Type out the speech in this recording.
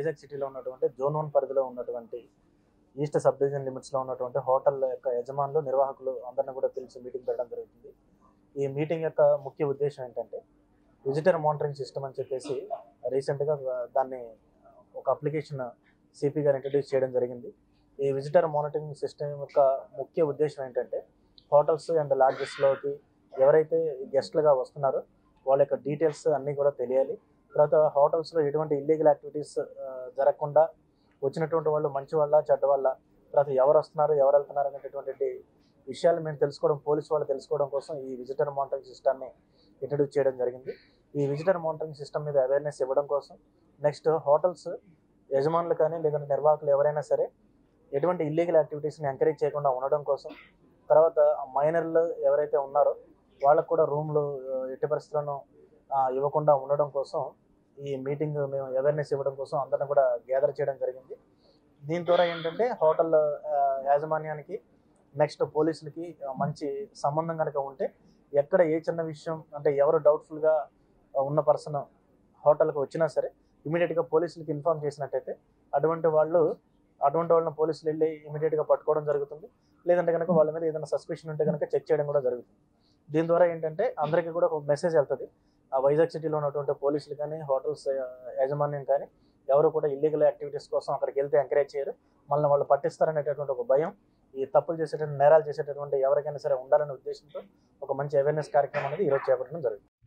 వైజాగ్ సిటీలో ఉన్నటువంటి zone one పరిధిలో ఉన్నటువంటి ఈస్ట్ సబ్ డివిజన్ లిమిట్స్లో ఉన్నటువంటి హోటల్ యొక్క యజమానులు నిర్వాహకులు అందరిని కూడా పిలిచి మీటింగ్ పెట్టడం జరుగుతుంది ఈ మీటింగ్ యొక్క ముఖ్య ఉద్దేశం ఏంటంటే విజిటర్ మానిటరింగ్ సిస్టమ్ అని చెప్పేసి రీసెంట్గా దాన్ని ఒక అప్లికేషన్ సిపి గారు ఇంట్రడ్యూస్ చేయడం జరిగింది ఈ విజిటర్ మానిటరింగ్ సిస్టమ్ యొక్క ముఖ్య ఉద్దేశం ఏంటంటే హోటల్స్ అండ్ లాడ్జెస్లోకి ఎవరైతే గెస్ట్లుగా వస్తున్నారో వాళ్ళ యొక్క డీటెయిల్స్ అన్నీ కూడా తెలియాలి తర్వాత హోటల్స్లో ఎటువంటి ఇల్లీగల్ యాక్టివిటీస్ జరగకుండా వచ్చినటువంటి వాళ్ళు మంచి వాళ్ళ చెడ్డ వాళ్ళ తర్వాత ఎవరు వస్తున్నారు ఎవరు వెళ్తున్నారు అనేటటువంటి విషయాలు మేము తెలుసుకోవడం పోలీసు వాళ్ళు తెలుసుకోవడం కోసం ఈ విజిటర్ మానిటరింగ్ సిస్టమ్ని ఇంట్రడ్యూస్ చేయడం జరిగింది ఈ విజిటర్ మానిటరింగ్ సిస్టమ్ మీద అవేర్నెస్ ఇవ్వడం కోసం నెక్స్ట్ హోటల్స్ యజమానులు కానీ లేదంటే నిర్వాహకులు ఎవరైనా సరే ఎటువంటి ఇల్లీగల్ యాక్టివిటీస్ని ఎంకరేజ్ చేయకుండా ఉండడం కోసం తర్వాత మైనర్లు ఎవరైతే ఉన్నారో వాళ్ళకు కూడా రూమ్లు ఎట్టి పరిస్థితులను ఆ, ఇవ్వకుండా ఉండడం కోసం ఈ మీటింగ్ మేము అవేర్నెస్ ఇవ్వడం కోసం అందరిని కూడా గ్యాదర్ చేయడం జరిగింది దీని ద్వారా ఏంటంటే హోటల్ ఆ, యాజమాన్యానికి నెక్స్ట్ పోలీసులకి ఆ, మంచి సంబంధం కనుక ఉంటే ఎక్కడ ఏ చిన్న విషయం అంటే ఎవరు డౌట్ఫుల్గా ఉన్న పర్సన్ హోటల్కి వచ్చినా సరే ఇమీడియట్గా పోలీసులకి ఇన్ఫామ్ చేసినట్టయితే అటువంటి వాళ్ళు అటువంటి వాళ్ళని పోలీసులు వెళ్ళి ఇమీడియట్గా పట్టుకోవడం జరుగుతుంది లేదంటే కనుక వాళ్ళ మీద ఏదైనా సస్పెషన్ ఉంటే కనుక చెక్ చేయడం కూడా జరుగుతుంది దీని ద్వారా ఏంటంటే అందరికీ కూడా ఒక మెసేజ్ వెళ్తుంది ఆ వైజాగ్ సిటీలో ఉన్నటువంటి పోలీసులు కానీ హోటల్స్ యాజమాన్యం కానీ ఎవరు కూడా ఇల్లీగల్ యాక్టివిటీస్ కోసం అక్కడికి వెళ్తే ఎంకరేజ్ చేయరు మళ్ళీ వాళ్ళు పట్టిస్తారనేటటువంటి ఒక భయం ఈ తప్పులు చేసేటువంటి నేరాలు చేసేటటువంటి ఎవరికైనా సరే ఉండాలనే ఉద్దేశంతో ఒక మంచి అవేర్నెస్ కార్యక్రమం అనేది ఈరోజు చేపట్టడం జరుగుతుంది